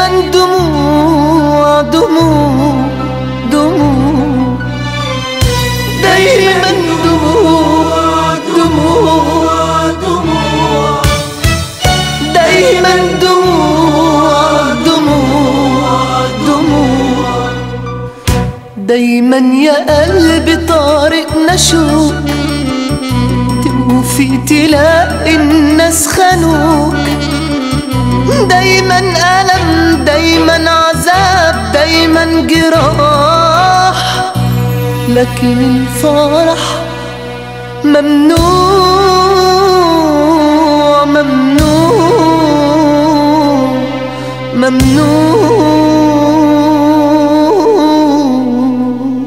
دايما دموع دموع دموع دايما دموع دموع دموع دايما دموع دموع دموع دايما يا قلبي طارقنا شوق توفي تلاقي الناس خانوك دايما ألم دايما عذاب دايما جراح لكن الفرح ممنوع ممنوع ممنوع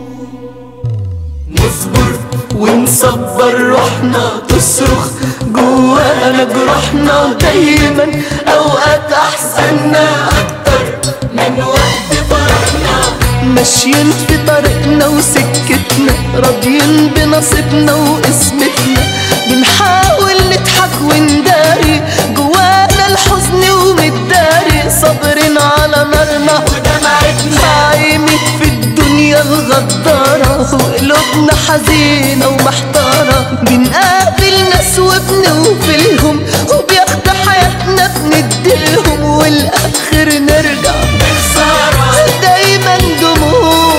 نصبر ونصبر روحنا تصرخ جوانا جروحنا دايما اوقات احزاننا اكتر من وقت فرحنا ماشيين في طريقنا وسكتنا راضيين بنصيبنا وقسمتنا بنحاول نضحك ونداري جوانا الحزن ومتداري صابرين على نارنا ودمعتنا عايمين في الدنيا الغدارة وقلوبنا حزينة ومحتارة بنقابل ناس وبنوفلهم وبياخدوا حياتنا بنديلهم والآخر نرجع بخسارة دايما دموع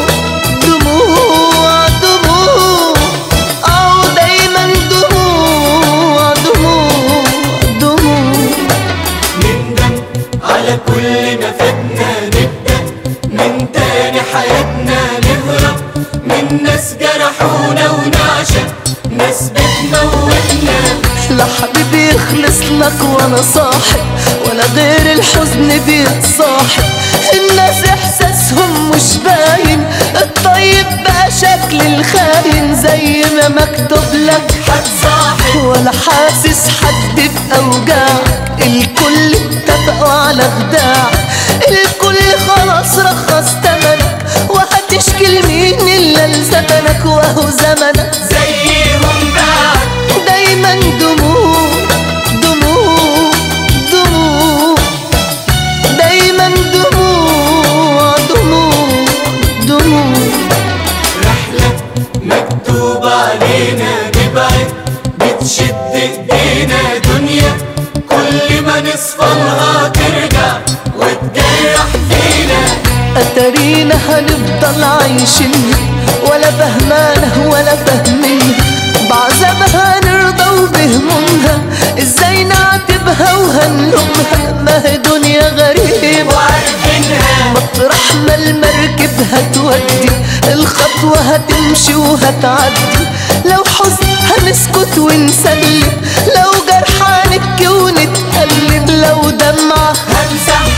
دموع دموع أو دايما دموع دموع دموع نندم على كل ما فاتنا نبدأ من تاني حياتنا نهرب من ناس جرحونا ونعشق ناس بتموتنا لا حبيبي يخلص لك وانا صاحب ولا غير الحزن بيتصاحب الناس احساسهم مش باين الطيب بقى شكل الخاين زي ما مكتوب لك هتصاحب ولا حاسس حد بأوجاعك الكل اتفقوا على خداعك الكل خلاص رخص تمنك وهتشكي لمين إلا لزمنك وهو زمنك زيهم بعد دايما دموع دموع دموع دايما دموع دموع دموع رحلة مكتوب علينا نبعد بتشد ايدينا دنيا كل ما نصفلها ترجع وتجرح فينا أترينا هنفضل عايشين ولا فهمانة ولا فاهمين بعذابها نرضى وبهمومها ازاي نعاتبها وهنلومها ما هي دنيا غريبة وعارفينها مطرح ما المركب هتودي الخطوة هتمشي وهتعدي لو حزن هنسكت ونسلم لو جرح هنبكي ونتألم لو دمعة همسح